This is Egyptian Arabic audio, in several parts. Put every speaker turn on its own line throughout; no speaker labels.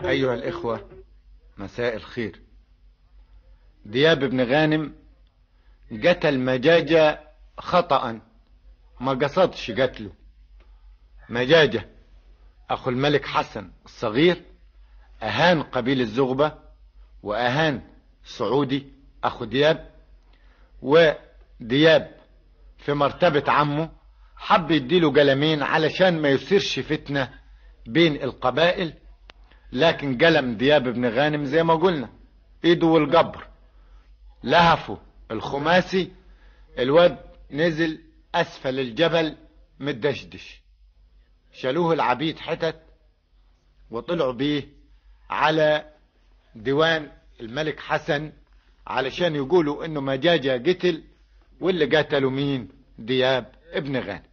أيها الإخوة مساء الخير دياب بن غانم قتل مجاجة خطأ ما قصدش قتله مجاجة أخو الملك حسن الصغير أهان قبيل الزغبة وأهان سعودي أخو دياب ودياب في مرتبة عمه حب يديله قلمين علشان ما يصيرش فتنة بين القبائل لكن قلم دياب بن غانم زي ما قلنا ايده والجبر لهفه الخماسي الواد نزل اسفل الجبل متدشدش شالوه العبيد حتت وطلعوا بيه على ديوان الملك حسن علشان يقولوا انه مجاجة قتل واللي قتلوا مين دياب ابن غانم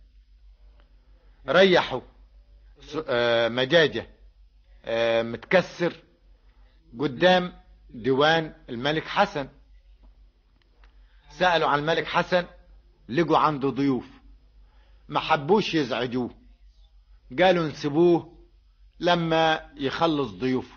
ريحوا مجاجة متكسر قدام ديوان الملك حسن سألوا عن الملك حسن لقوا عنده ضيوف ما حبوش يزعجوه قالوا نسيبوه لما يخلص ضيوفه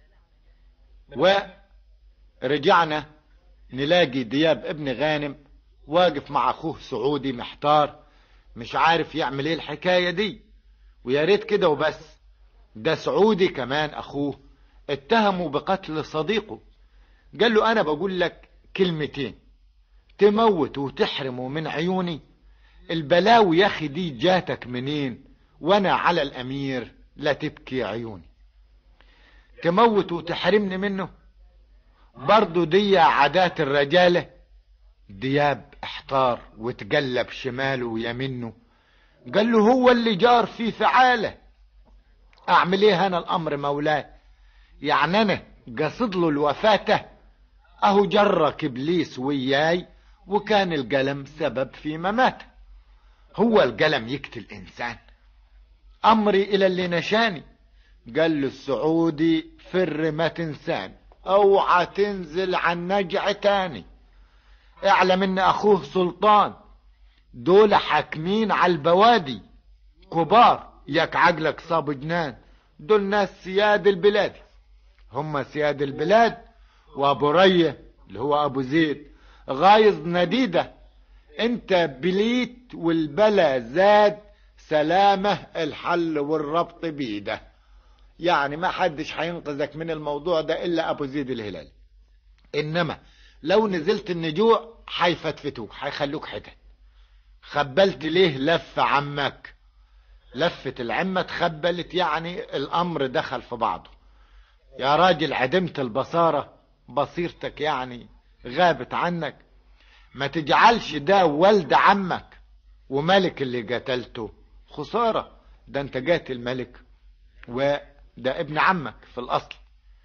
ورجعنا نلاقي دياب ابن غانم واقف مع اخوه سعودي محتار مش عارف يعمل ايه الحكايه دي ويا ريت كده وبس ده سعودي كمان اخوه اتهموا بقتل صديقه قال له انا بقول لك كلمتين تموت وتحرمه من عيوني البلاوي يا اخي دي جاتك منين وانا على الامير لا تبكي عيوني تموت وتحرمني منه برضو دي عادات الرجاله دياب احتار وتقلب شماله ويمينه قال له هو اللي جار في فعاله اعمل ايه انا الامر مولاي يعني انا قصد له الوفاته اهو جرك ابليس وياي وكان القلم سبب في مماته هو القلم يقتل انسان امري الى اللي نشاني قال له السعودي فر ما تنساني اوعى تنزل عن نجع تاني اعلم ان اخوه سلطان دول حاكمين على البوادي كبار ياك عقلك صاب جنان دول ناس سياد البلاد هم سياد البلاد وابو ريه اللي هو ابو زيد غايظ نديده انت بليت والبلا زاد سلامه الحل والربط بيده يعني ما حدش هينقذك من الموضوع ده الا ابو زيد الهلالي انما لو نزلت النجوع هيفتفتوك هيخلوك حتت خبلت ليه لف عمك لفة العمة تخبلت يعني الامر دخل في بعضه يا راجل عدمت البصارة بصيرتك يعني غابت عنك ما تجعلش ده ولد عمك وملك اللي قتلته خسارة ده انت قاتل ملك وده ابن عمك في الاصل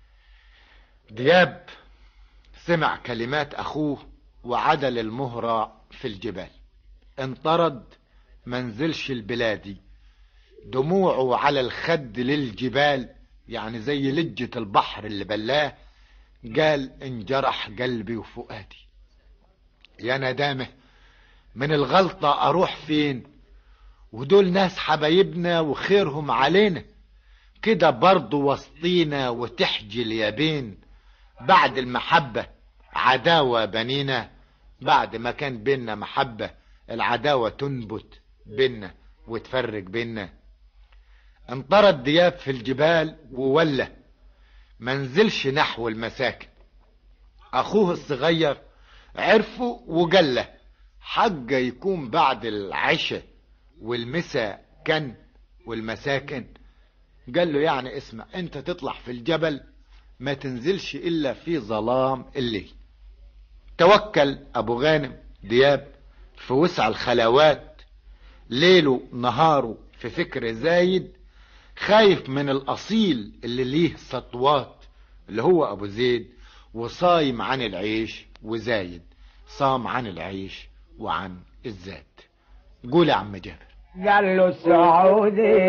دياب سمع كلمات اخوه وعدل المهرة في الجبال انطرد منزلش البلادي دموعه على الخد للجبال يعني زي لجة البحر اللي بلاه قال انجرح قلبي وفؤادي يا ندامه من الغلطة اروح فين ودول ناس حبايبنا وخيرهم علينا كده برضو وسطينا وتحجي اليابين بعد المحبة عداوة بنينا بعد ما كان بينا محبة العداوة تنبت بينا وتفرق بينا انطرد دياب في الجبال وولى منزلش نحو المساكن اخوه الصغير عرفه وقال حق يكون بعد العشاء والمساء كان والمساكن قال له يعني اسمع انت تطلع في الجبل ما تنزلش الا في ظلام الليل توكل ابو غانم دياب في وسع الخلوات ليله نهاره في فكر زايد خايف من الاصيل اللي ليه سطوات اللي هو ابو زيد وصايم عن العيش وزايد صام عن العيش وعن الزاد قول يا عم جابر
قال له السعودي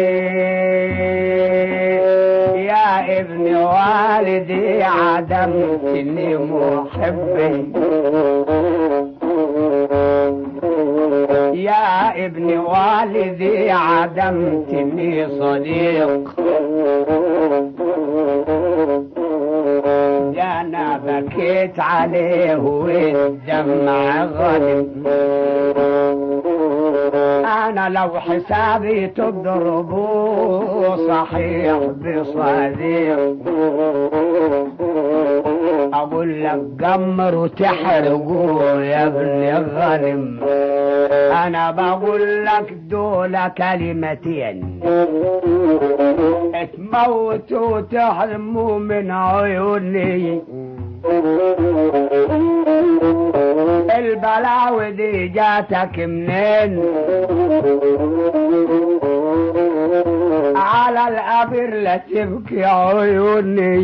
يا ابن والدي عدمتني محبي يا ابن والدي عدمتني صديق بكيت عليه والدمع غلب انا لو حسابي تضربوا صحيح بصديق اقول لك قمر وتحرقوا يا ابن غنم انا بقول لك دول كلمتين تموتوا وتحرموا من عيوني البلاوي دي جاتك منين على القبر لا تبكي عيوني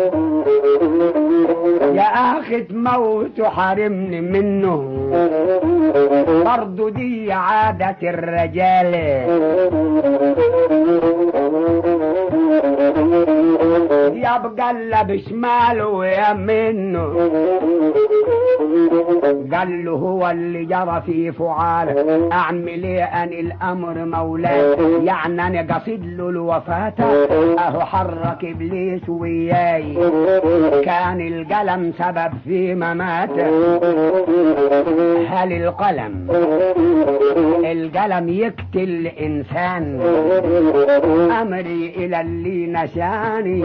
يا اخي تموت وحارمني منه برضو دي عادة الرجال يا بقلب شماله ويمينه قال له هو اللي جرى في فعاله اعمل ايه ان الامر مولاه يعني انا قصد له الوفاة اهو حرك ابليس وياي كان القلم سبب في مماته هل القلم القلم يقتل انسان امري الى اللي نشاني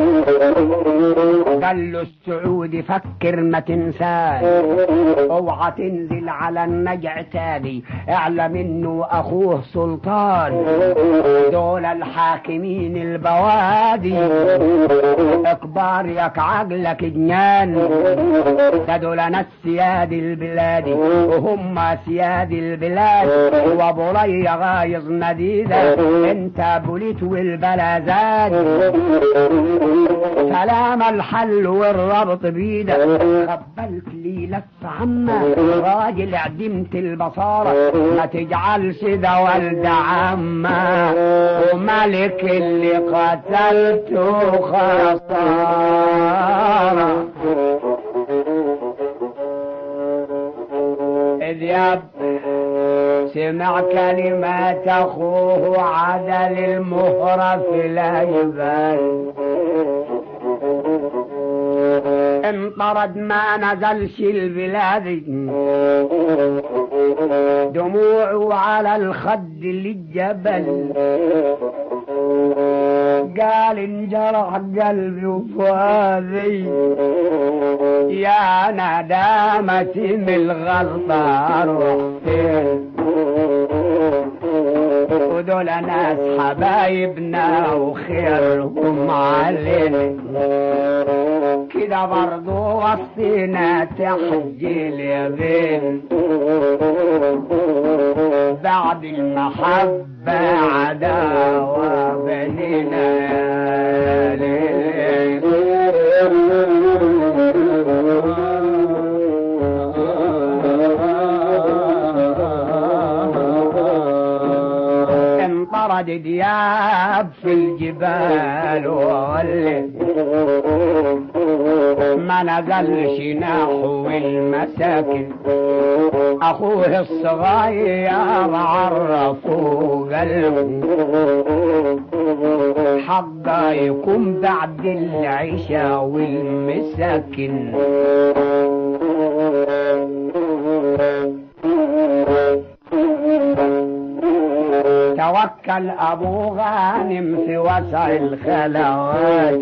قال له السعودي فكر ما تنساش اوعى تنزل على النجع تاني اعلم انه اخوه سلطان دول الحاكمين البوادي اكبار يك عقلك جنان ده دول ناس سياد البلاد وهم سياد البلاد وابو غايظ نديدة انت بوليت والبلا زاد سلام الحل والربط بيدك قبلت لي لف عمه راجل عدمت البصارة ما تجعلش ده ولد عمه وملك اللي قتلته خسارة إذ يب سمع كلمات أخوه عدل المهرة في الأجبال انطرد ما نزلش البلاد دموعه على الخد للجبل قال انجرح قلبي وفؤادي يا ندامتي من الغلطة اروح فين ودول ناس حبايبنا وخيرهم علينا كده برضو وصينا تحجيل يا بين بعد المحبة عداوة بيننا يا ليل انطرد دياب في الجبال وولد ما نزلش نحو المساكن اخوه الصغير عرفوا قلبه حقا يكون بعد العشاء والمساكن توكل ابو غانم في وسع الخلوات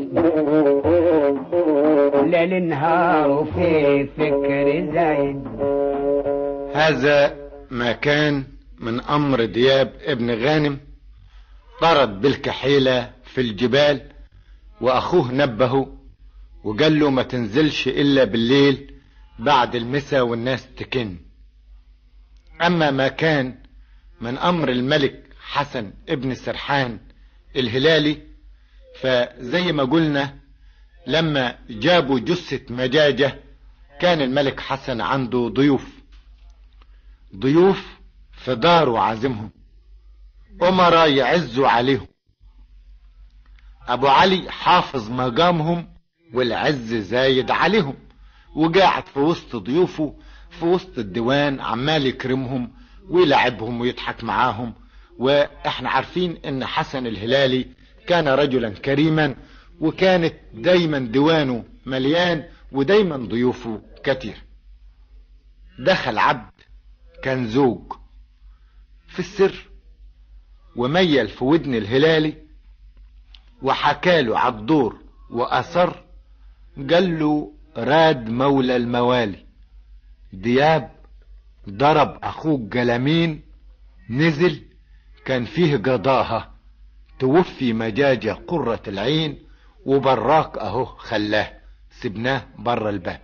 ليل نهار في فكر زايد
هذا ما كان من امر دياب ابن غانم طرد بالكحيلة في الجبال واخوه نبهه وقال له ما تنزلش الا بالليل بعد المسا والناس تكن اما ما كان من امر الملك حسن ابن سرحان الهلالي فزي ما قلنا لما جابوا جثة مجاجة كان الملك حسن عنده ضيوف ضيوف في داره عازمهم أمراء يعزوا عليهم أبو علي حافظ مقامهم والعز زايد عليهم وقاعد في وسط ضيوفه في وسط الديوان عمال يكرمهم ويلعبهم ويضحك معاهم واحنا عارفين ان حسن الهلالي كان رجلا كريما وكانت دايما ديوانه مليان ودايما ضيوفه كتير دخل عبد كان زوج في السر وميل في ودن الهلالي وحكاله عالدور وأصر قال له راد مولى الموالي دياب ضرب أخوك جلامين نزل كان فيه قضاها توفي مجاجة قرة العين وبراك اهو خلاه سبناه بره الباب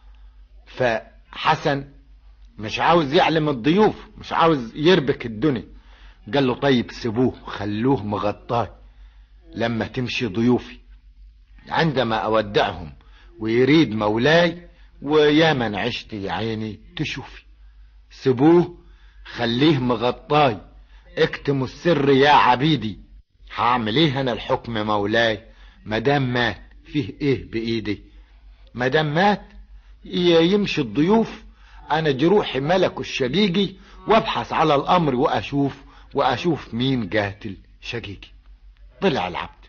فحسن مش عاوز يعلم الضيوف مش عاوز يربك الدنيا قال له طيب سيبوه خلوه مغطاه لما تمشي ضيوفي عندما اودعهم ويريد مولاي ويا من عشت يا عيني تشوفي سيبوه خليه مغطاي اكتموا السر يا عبيدي هعمل ايه انا الحكم مولاي مدام مات فيه ايه بايدي مدام مات يمشي الضيوف انا جروحي ملك الشقيقي وابحث على الامر واشوف واشوف مين قاتل شقيقي طلع العبد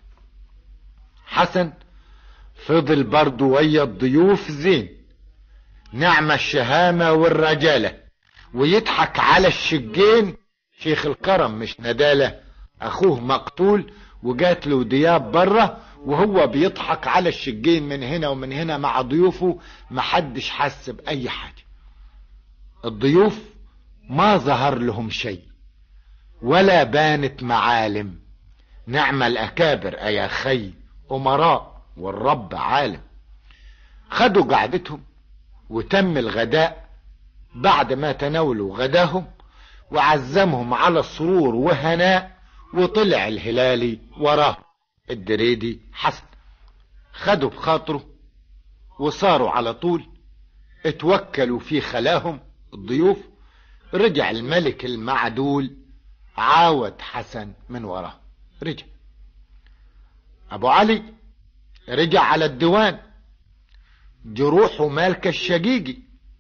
حسن فضل برضو ويا الضيوف زين نعم الشهامة والرجالة ويضحك على الشقين شيخ الكرم مش ندالة اخوه مقتول وجات له دياب بره وهو بيضحك على الشقين من هنا ومن هنا مع ضيوفه محدش حس بأي حاجة الضيوف ما ظهر لهم شيء ولا بانت معالم نعم الأكابر أيا خي أمراء والرب عالم خدوا قعدتهم وتم الغداء بعد ما تناولوا غداهم وعزمهم على السرور وهناء وطلع الهلالي وراه الدريدي حسن خدوا بخاطره وصاروا على طول اتوكلوا في خلاهم الضيوف رجع الملك المعدول عاود حسن من وراه رجع ابو علي رجع على الديوان جروحه مالك الشقيقي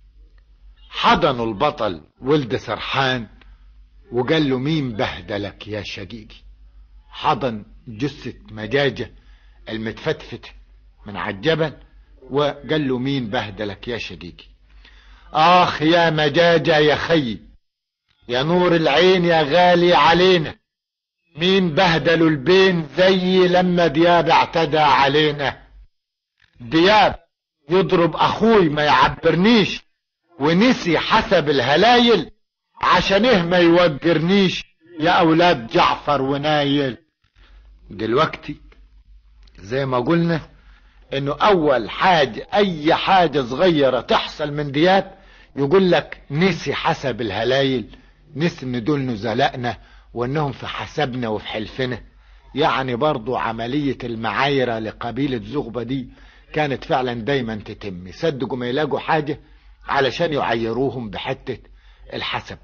حضنوا البطل ولد سرحان وقال له مين بهدلك يا شقيقي حضن جثة مجاجة المتفتفت من عالجبل وقال له مين بهدلك يا شقيقي آخ يا مجاجة يا خي يا نور العين يا غالي علينا مين بهدلوا البين زي لما دياب اعتدى علينا دياب يضرب اخوي ما يعبرنيش ونسي حسب الهلايل عشان ايه ما يوجرنيش يا اولاد جعفر ونايل دلوقتي زي ما قلنا انه اول حاجة اي حاجة صغيرة تحصل من دياب يقول لك نسي حسب الهلايل نسي ان دول نزلائنا وانهم في حسبنا وفي حلفنا يعني برضو عملية المعايرة لقبيلة زغبة دي كانت فعلا دايما تتم يصدقوا ما يلاقوا حاجة علشان يعيروهم بحتة الحسب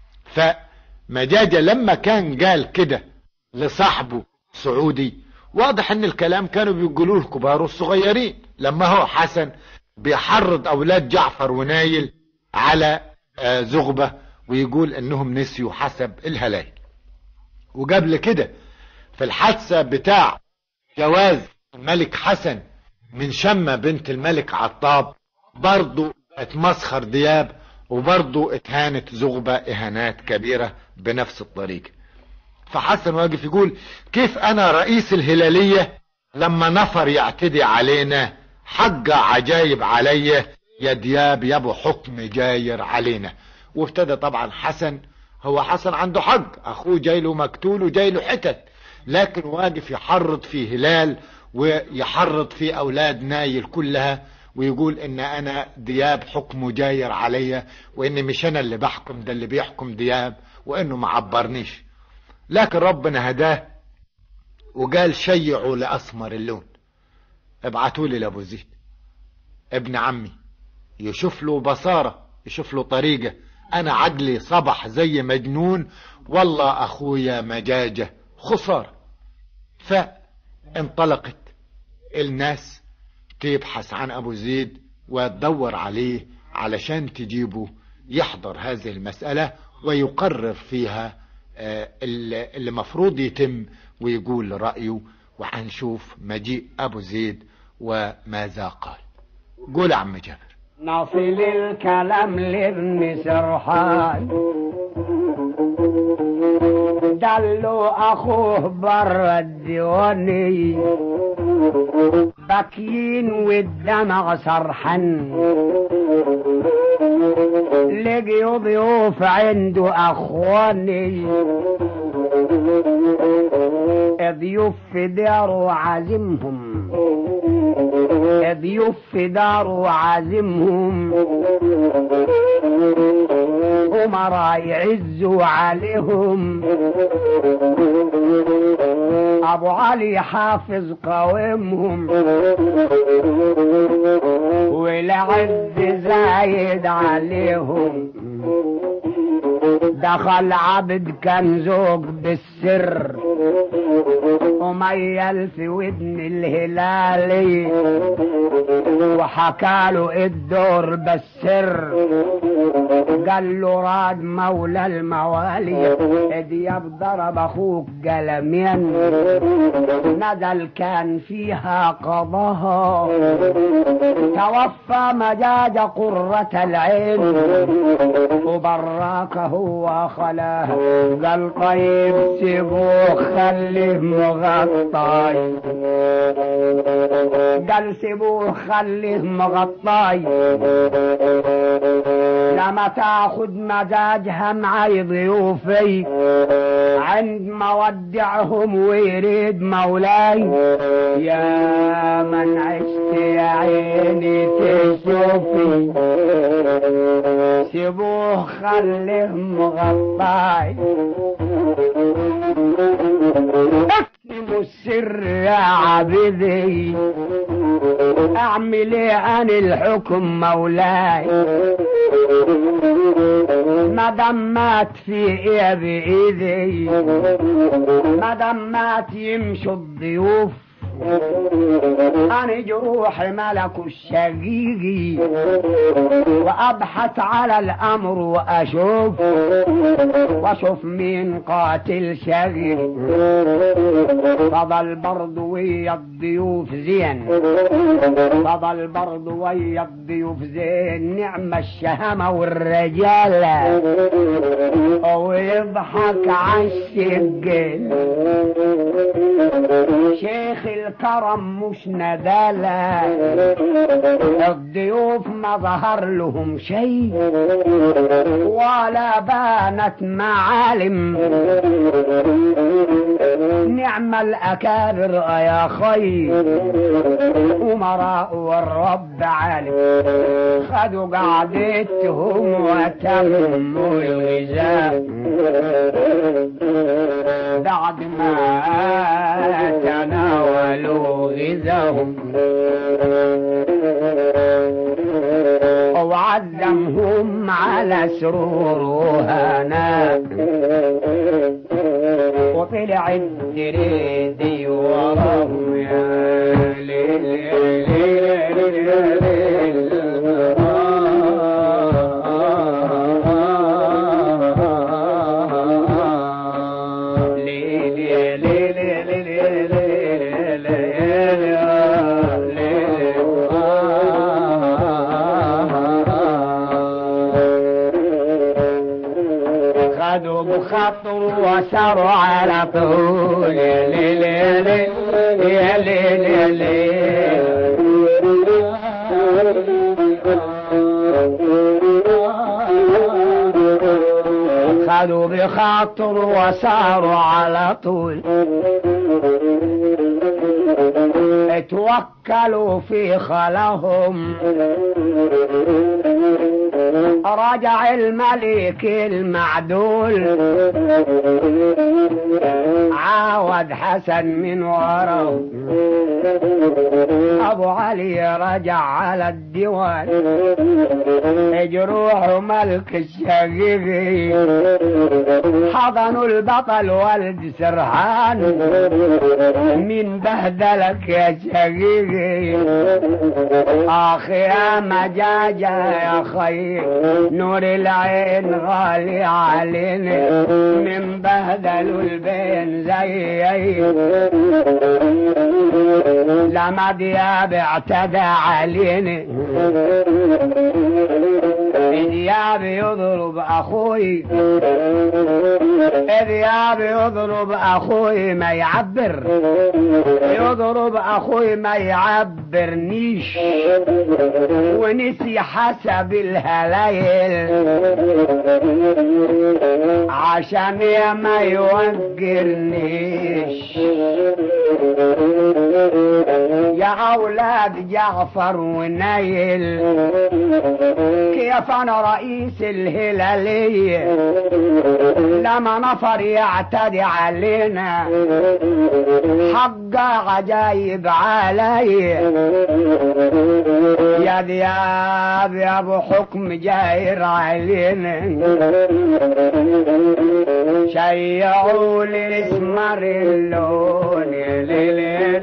فمجاجة لما كان قال كده لصاحبه سعودي واضح ان الكلام كانوا بيقولوه الكبار والصغيرين لما هو حسن بيحرض اولاد جعفر ونايل على زغبة ويقول انهم نسيوا حسب الهلاك وقبل كده في الحادثة بتاع جواز الملك حسن من شمة بنت الملك عطاب برضو اتمسخر دياب وبرضو اتهانت زغبة اهانات كبيرة بنفس الطريقة فحسن واقف يقول كيف انا رئيس الهلالية لما نفر يعتدي علينا حق عجايب عليا يا دياب يا ابو حكم جاير علينا وابتدى طبعا حسن هو حسن عنده حق اخوه جاي له مقتول وجاي له حتت لكن واقف يحرض في هلال ويحرض في اولاد نايل كلها ويقول ان انا دياب حكمه جاير عليا وان مش انا اللي بحكم ده اللي بيحكم دياب وانه ما عبرنيش لكن ربنا هداه وقال شيعوا لاسمر اللون ابعتوا لي لابو زيد ابن عمي يشوف له بصاره يشوف له طريقه انا عقلي صبح زي مجنون والله اخويا مجاجة خسارة فانطلقت الناس تبحث عن ابو زيد وتدور عليه علشان تجيبه يحضر هذه المسألة ويقرر فيها اللي مفروض يتم ويقول رأيه وحنشوف مجيء ابو زيد وماذا قال قول يا عم جابر
نصل الكلام لابن سرحان دلوا اخوه بره الديواني باكيين والدمع سرحان لقيوا ضيوف عنده اخواني ضيوف في داره عازمهم ضيوف في داره عازمهم أمراء يعزوا عليهم أبو علي حافظ قومهم والعز زايد عليهم دخل عبد كان زوج بالسر وميل في ودن الهلالي وحكاله الدور بالسر قال له راد مولى الموالي دياب ضرب اخوك قلمين نزل كان فيها قضاها توفى مجاج قرة العين وبراك هو خلاه قال طيب سيبوه خليه مغطاي قال سيبوه خليه مغطاي لما تاخد مزاجها معي ضيوفي عند مودعهم ويريد مولاي يا من عشت يا عيني تشوفي سيبوه خليه مغطاي اكتموا السر يا عبدي اعمل ايه عن الحكم مولاي ما دام مات في ايه بايدي ما دام مات يمشوا الضيوف أنا جروح ملك الشقيقي وأبحث على الأمر وأشوف وأشوف مين قاتل شقيق فضل برضو ويا الضيوف زين فضل برضو ويا الضيوف زين نعم الشهامة والرجالة ويضحك عالشقين شيخ الكرم مش ندالة الضيوف ما ظهر لهم شيء ولا بانت معالم نعم الأكابر يا خير أمراء والرب عالم خدوا قعدتهم وتموا الغذاء بعد ما تناولوا غذاهم وعزمهم على سرور وهنا وطلع الدريدي وراهم يا ليل يا ليل يا ليل ليل يا ليل يا ليل يا ليل يا ليل يا ليل خدوا بخطر وساروا على طول يا ليل يا ليل يا ليل يا ليل خدوا بخاطر وساروا على طول اتوكلوا في خلهم رجع الملك المعدول عاود حسن من وراه ابو علي رجع على الديوان جروح ملك الشقيقي حضنوا البطل ولد سرحان من بهدلك يا شقيقي اخ يا مجاجة يا خير نور العين غالي علينا من بهدلوا البين زي لما دياب اعتدى علينا دياب يضرب اخوي دياب يضرب اخوي ما يعبر يضرب اخوي ما يعبرنيش ونسي حسب الهلايل عشان يا ما يوقرنيش يا اولاد جعفر ونايل كيف انا رئيس الهلالية لما نفر يعتدي علينا حق عجايب علي يا دياب يا ابو حكم جاير علينا شيعوا لي اسمر اللون يا ليل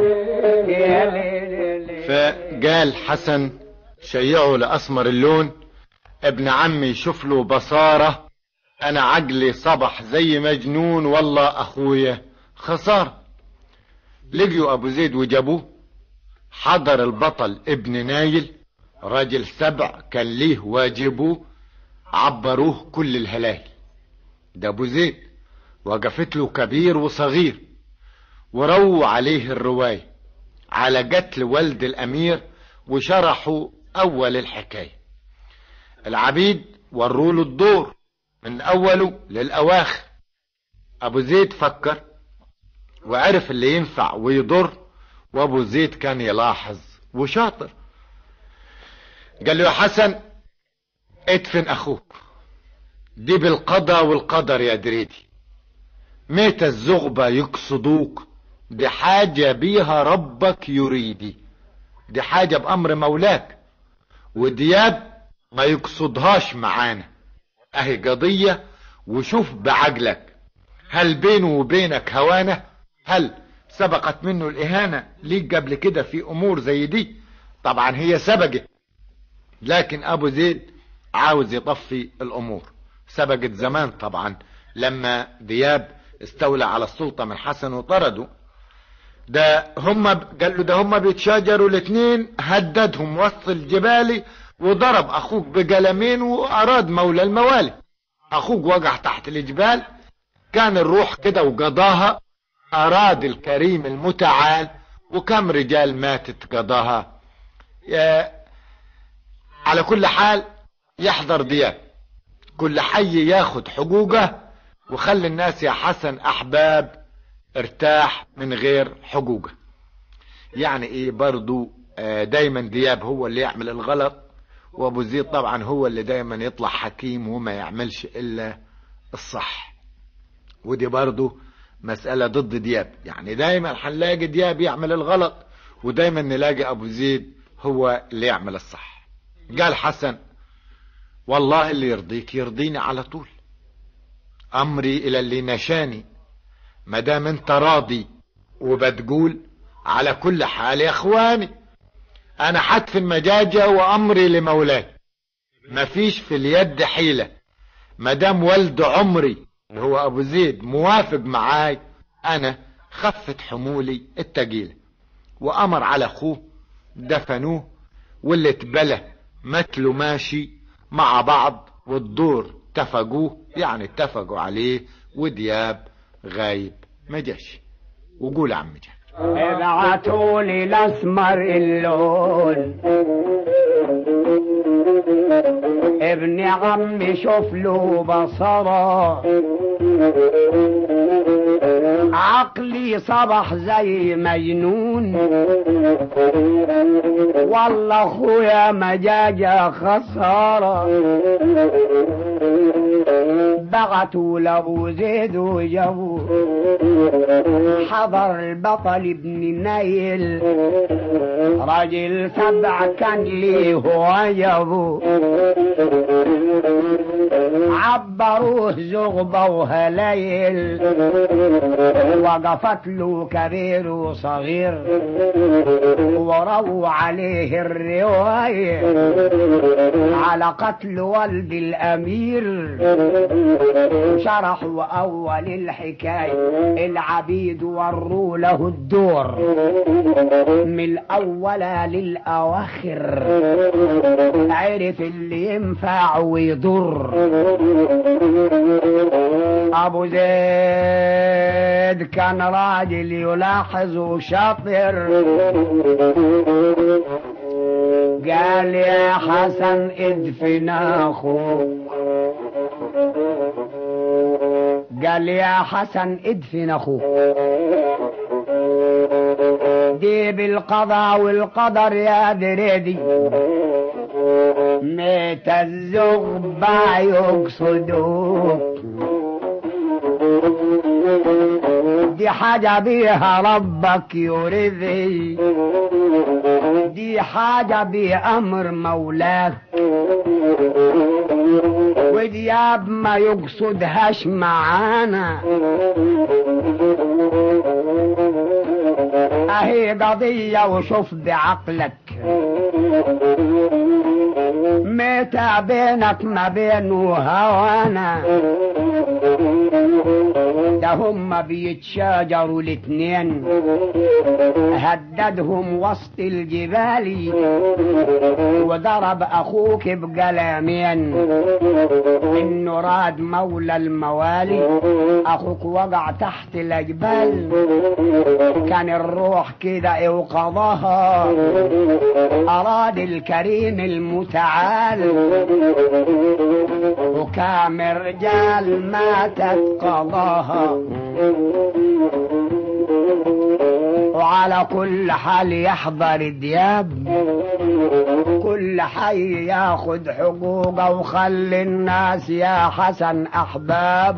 يا ليل
فقال حسن شيعوا لأسمر اللون ابن عمي يشوف له بصارة أنا عقلي صبح زي مجنون والله أخويا خسارة لقيوا أبو زيد وجابوه حضر البطل ابن نايل راجل سبع كان ليه واجبه عبروه كل الهلاهل ده أبو زيد وقفت له كبير وصغير ورووا عليه الرواية على قتل ولد الأمير وشرحوا أول الحكاية العبيد وروا له الدور من أوله للأواخر أبو زيد فكر وعرف اللي ينفع ويضر وأبو زيد كان يلاحظ وشاطر قال له يا حسن ادفن أخوك دي بالقضاء والقدر يا دريدي ميت الزغبة يقصدوك دي حاجة بيها ربك يريدي دي حاجة بأمر مولاك ودياب ما يقصدهاش معانا اهي قضية وشوف بعقلك هل بينه وبينك هوانة هل سبقت منه الإهانة ليك قبل كده في أمور زي دي طبعا هي سبقت لكن أبو زيد عاوز يطفي الأمور سبقت زمان طبعا لما دياب استولى على السلطة من حسن وطرده ده هم قال له ده هم بيتشاجروا الاثنين هددهم وسط الجبال وضرب اخوك بقلمين واراد مولى الموالي اخوك وقع تحت الجبال كان الروح كده وقضاها اراد الكريم المتعال وكم رجال ماتت قضاها يا على كل حال يحضر دياب كل حي ياخد حقوقه وخلي الناس يا حسن احباب ارتاح من غير حقوقه يعني ايه برضو آه، دايما دياب هو اللي يعمل الغلط وابو زيد طبعا هو اللي دايما يطلع حكيم وما يعملش الا الصح ودي برضو مسألة ضد دياب يعني دايما هنلاقي دياب يعمل الغلط ودايما نلاقي ابو زيد هو اللي يعمل الصح قال حسن والله اللي يرضيك يرضيني على طول امري الى اللي نشاني ما دام انت راضي وبتقول على كل حال يا اخواني انا حتف المجاجة وامري لمولاي مفيش في اليد حيلة ما دام ولد عمري اللي هو ابو زيد موافق معاي انا خفت حمولي التقيلة وامر على اخوه دفنوه واللي اتبلى متله ماشي مع بعض والدور اتفقوه يعني اتفقوا عليه ودياب غايب ما جاش وقول عم جاب
ابعتوا لي الاسمر اللون ابن عمي شوف له بصره عقلي صبح زي مجنون والله اخويا مجاجة خسارة بعتوا لابو زيد وجابوه حضر البطل ابن نايل راجل سبع كان ليه وجبه عبروه زغبة وهلايل وقفت له كبير وصغير ورووا عليه الرواية على قتل والد الأمير شرحوا أول الحكاية العبيد وروا له الدور من الأول للأواخر عرف اللي ينفع ويضر أبو زيد كان راجل يلاحظ وشاطر قال يا حسن ادفن اخوك قال يا حسن ادفن اخوك دي بالقضاء والقدر يا دريدي ميت الزغبة يقصدوك دي حاجة بيها ربك يرضي دي حاجة بأمر مولاك ودياب ما يقصدهاش معانا اهي قضية وشوف بعقلك متى بينك ما بينه هوانا ده هم بيتشاجروا الاتنين هددهم وسط الجبال وضرب اخوك بقلمين انه راد مولى الموالي اخوك وقع تحت الاجبال كان الروح كده اوقظها اراد الكريم المتعال وكام رجال ماتت قضاها وعلى كل حال يحضر دياب كل حي ياخد حقوقه وخلي الناس يا حسن احباب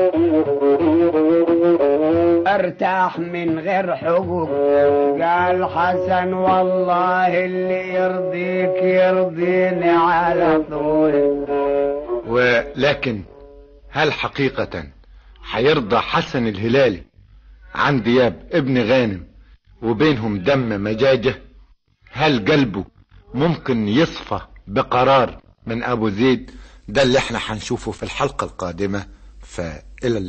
ارتاح من غير حقوق قال حسن والله اللي يرضيك يرضيني على طول
ولكن هل حقيقة حيرضى حسن الهلالي عن دياب ابن غانم وبينهم دم مجاجة هل قلبه ممكن يصفى بقرار من ابو زيد ده اللي احنا هنشوفه في الحلقة القادمة فإلى